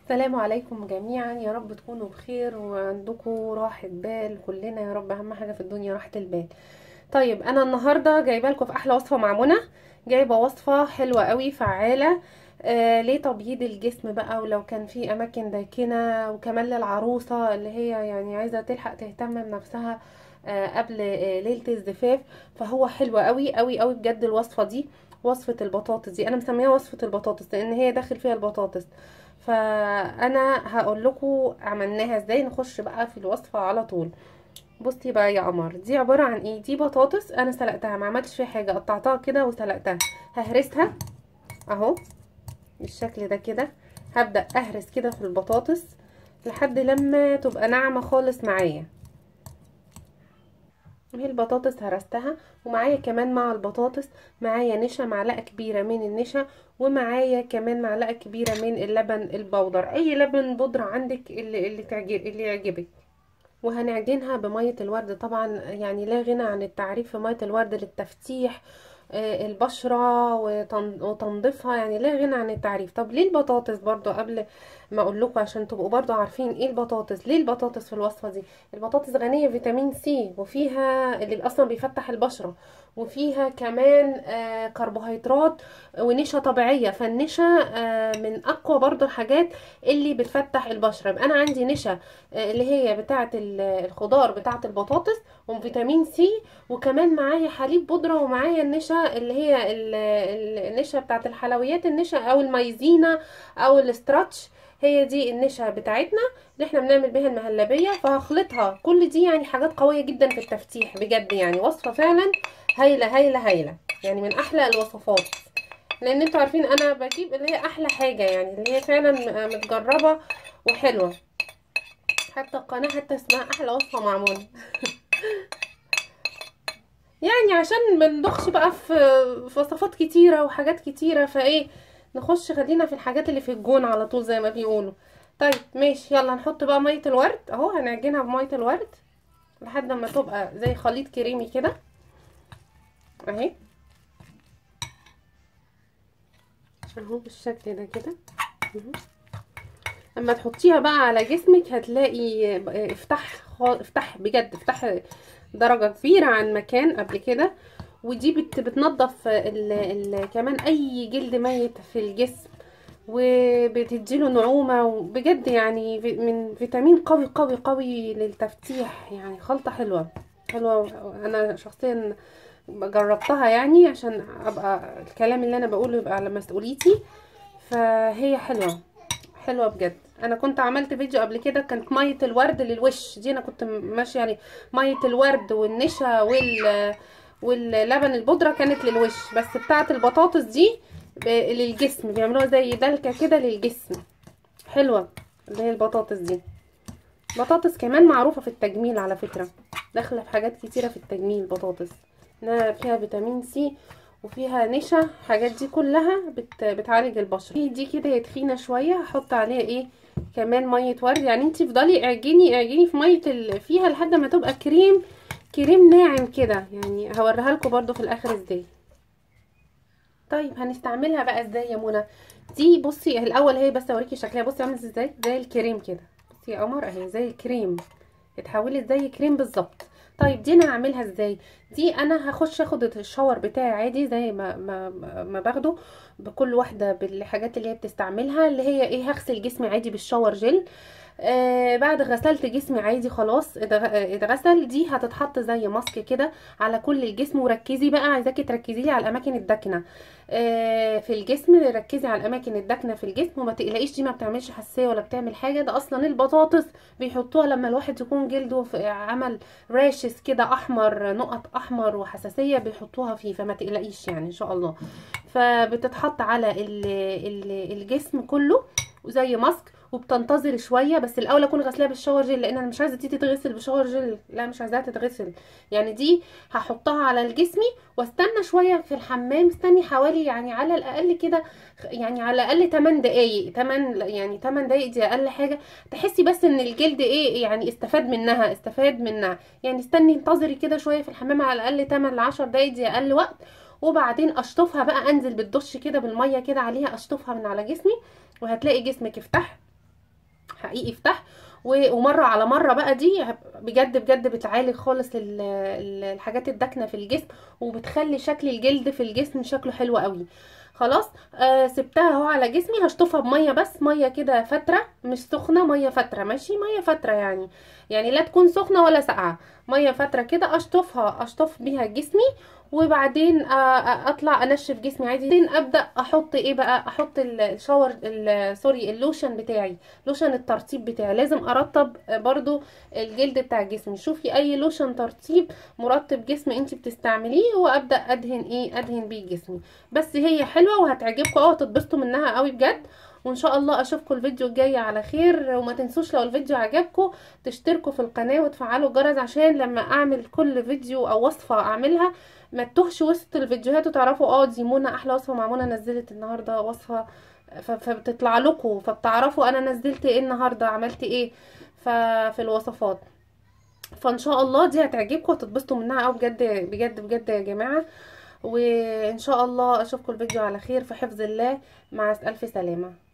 السلام عليكم جميعا يا رب تكونوا بخير وعندكم راحة بال كلنا يا رب اهم حاجة في الدنيا راحة البال طيب انا النهاردة جايبه لكم في احلى وصفة مع منى جايبه وصفة حلوة قوي فعالة آه ليه تبييض الجسم بقى ولو كان في اماكن داكنة وكمان للعروسة اللي هي يعني عايزة تلحق تهتم بنفسها آه قبل آه ليلة الزفاف فهو حلو قوي قوي قوي بجد الوصفة دي وصفة البطاطس دي انا مسميها وصفة البطاطس لان هي داخل فيها البطاطس فانا هقول لكم عملناها ازاي نخش بقى في الوصفة على طول بصي بقى يا قمر دي عبارة عن ايه دي بطاطس انا سلقتها ما عملتش فيها حاجة قطعتها كده وسلقتها ههرسها اهو بالشكل ده كده هبدأ اهرس كده في البطاطس لحد لما تبقى ناعمة خالص معايا اهي البطاطس هرستها ومعايا كمان مع البطاطس معايا نشا معلقه كبيره من النشا ومعايا كمان معلقه كبيره من اللبن البودر اي لبن بودره عندك اللي اللي تعجب اللي يعجبك وهنعجنها بميه الورد طبعا يعني لا غنى عن التعريف في ميه الورد للتفتيح البشرة وتنظيفها يعني لا غنى عن التعريف طب ليه البطاطس برضو قبل ما اقول لكم عشان تبقوا برضو عارفين ايه البطاطس ليه البطاطس في الوصفة دي البطاطس غنية فيتامين سي وفيها اللي اصلا بيفتح البشرة وفيها كمان آه كربوهيدرات ونشا طبيعية فالنشا آه من اقوى برضو الحاجات اللي بتفتح البشرة انا عندي نشا آه اللي هي بتاعة الخضار بتاعة البطاطس وفيتامين سي وكمان معايا حليب بودرة ومعايا النشا اللي هي النشا بتاعة الحلويات النشا او المايزينا او الاستراتش هي دي النشا بتاعتنا اللي احنا بنعمل بيها المهلبية فهخلطها كل دي يعني حاجات قوية جدا في التفتيح بجد يعني وصفة فعلا هايلة هايلة هايلة يعني من احلى الوصفات لان انتوا عارفين انا بجيب اللي هي احلى حاجة يعني اللي هي فعلا متجربة وحلوة حتى القناة حتى اسمها احلى وصفة معمولة يعني عشان ما ندخش بقى في في وصفات كتيرة وحاجات كتيرة فايه نخش خلينا في الحاجات اللي في الجون على طول زي ما بيقولوا طيب ماشي يلا نحط بقى ميه الورد اهو هنعجنها بميه الورد لحد ما تبقى زي خليط كريمي كده اهي اهو بالشكل ده كده اما تحطيها بقى على جسمك هتلاقي افتح افتح بجد افتح درجه كبيره عن مكان قبل كده ودي بت بتنظف ال ال كمان اي جلد ميت في الجسم وبتديله نعومه وبجد يعني من فيتامين قوي قوي قوي للتفتيح يعني خلطه حلوه حلوه انا شخصيا جربتها يعني عشان ابقى الكلام اللي انا بقوله يبقى على مسؤوليتي فهي حلوه حلوه بجد انا كنت عملت فيديو قبل كده كانت ميه الورد للوش دي انا كنت ماشيه يعني ميه الورد والنشا وال واللبن البودرة كانت للوش بس بتاعة البطاطس دي للجسم بيعملوها زي دلكة كده للجسم حلوة اللي هي البطاطس دي بطاطس كمان معروفة في التجميل على فكرة داخلة في حاجات كتيرة في التجميل بطاطس انها فيها فيتامين سي وفيها نشا الحاجات دي كلها بت... بتعالج البشرة دي كده هي تخينة شوية هحط عليها ايه كمان مية ورد يعني انتي فضلي اعجني اعجني في مية ال... فيها لحد ما تبقى كريم كريم ناعم كده يعني هوريها لكم برضو في الاخر ازاي طيب هنستعملها بقى ازاي يا منى دي بصي الاول هي بس اوريكي شكلها بصي عامله ازاي زي الكريم كده بصي يا قمر اهي زي الكريم اتحولت زي كريم بالظبط طيب دي انا هعملها ازاي دي انا هخش اخد الشاور بتاعي عادي زي ما ما ما باخده بكل واحده بالحاجات اللي هي بتستعملها اللي هي ايه هغسل جسمي عادي بالشاور جل آه بعد غسلت جسمي عادي خلاص اتغسل دي هتتحط زي ماسك كده على كل الجسم وركزي بقى عايزاكي تركزي لي على الاماكن الداكنه آه في الجسم ركزي على الاماكن الداكنه في الجسم وما تقلقيش دي ما بتعملش حساسيه ولا بتعمل حاجه ده اصلا البطاطس بيحطوها لما الواحد يكون جلده عمل راشز كده احمر نقط احمر وحساسيه بيحطوها فيه فما تقلقيش يعني ان شاء الله فبتتحط على ال ال الجسم كله وزي ماسك وبتنتظر شويه بس الاول اكون غسلاها بالشاور جل لان انا مش عايزه دي تتغسل بشاور جل لا مش عايزاها تتغسل يعني دي هحطها على جسمي واستنى شويه في الحمام استني حوالي يعني على الاقل كده يعني على الاقل 8 دقايق 8 يعني 8 دقايق دي اقل حاجه تحسي بس ان الجلد ايه يعني استفاد منها استفاد منها يعني استني انتظري كده شويه في الحمام على الاقل 8 ل 10 دقايق دي اقل وقت وبعدين اشطفها بقى انزل بالدش كده بالميه كده عليها اشطفها من على جسمي وهتلاقي جسمك افتح حقيقي افتح و- ومره على مره بقى دي بجد بجد بتعالج خالص ال- ال- الحاجات الداكنه في الجسم وبتخلي شكل الجلد في الجسم شكله حلو قوي خلاص آه سبتها اهو على جسمي هشطفها بميه بس ميه كده فتره مش سخنه ميه فتره ماشي ميه فتره يعني يعني لا تكون سخنه ولا ساقعه ميه فتره كده اشطفها اشطف بيها جسمي وبعدين آه، آه، اطلع انشف جسمي عادي بعدين ابدا احط ايه بقى احط الشاور ال- سوري اللوشن بتاعي لوشن الترطيب بتاعي لازم ارطب آه، برضو الجلد بتاع جسمي شوفي اي لوشن ترطيب مرطب جسم انت بتستعمليه وابدا ادهن ايه ادهن بيه جسمي بس هي حلوه وهتعجبكم اه تتبسطوا منها قوي بجد وان شاء الله اشوفكم الفيديو الجاي على خير وما تنسوش لو الفيديو عجبكم تشتركوا في القناه وتفعلوا الجرس عشان لما اعمل كل فيديو او وصفه اعملها ما تتوهش وسط الفيديوهات وتعرفوا اه دي منى احلى وصفه مع منى نزلت النهارده وصفه ف- فبتطلع لكم فبتعرفوا انا نزلت ايه النهارده عملت ايه ففي الوصفات فان شاء الله دي هتعجبكم وتتبسطوا منها قوي بجد بجد بجد يا جماعه وان شاء الله اشوفكم الفيديو على خير في حفظ الله مع الف سلامه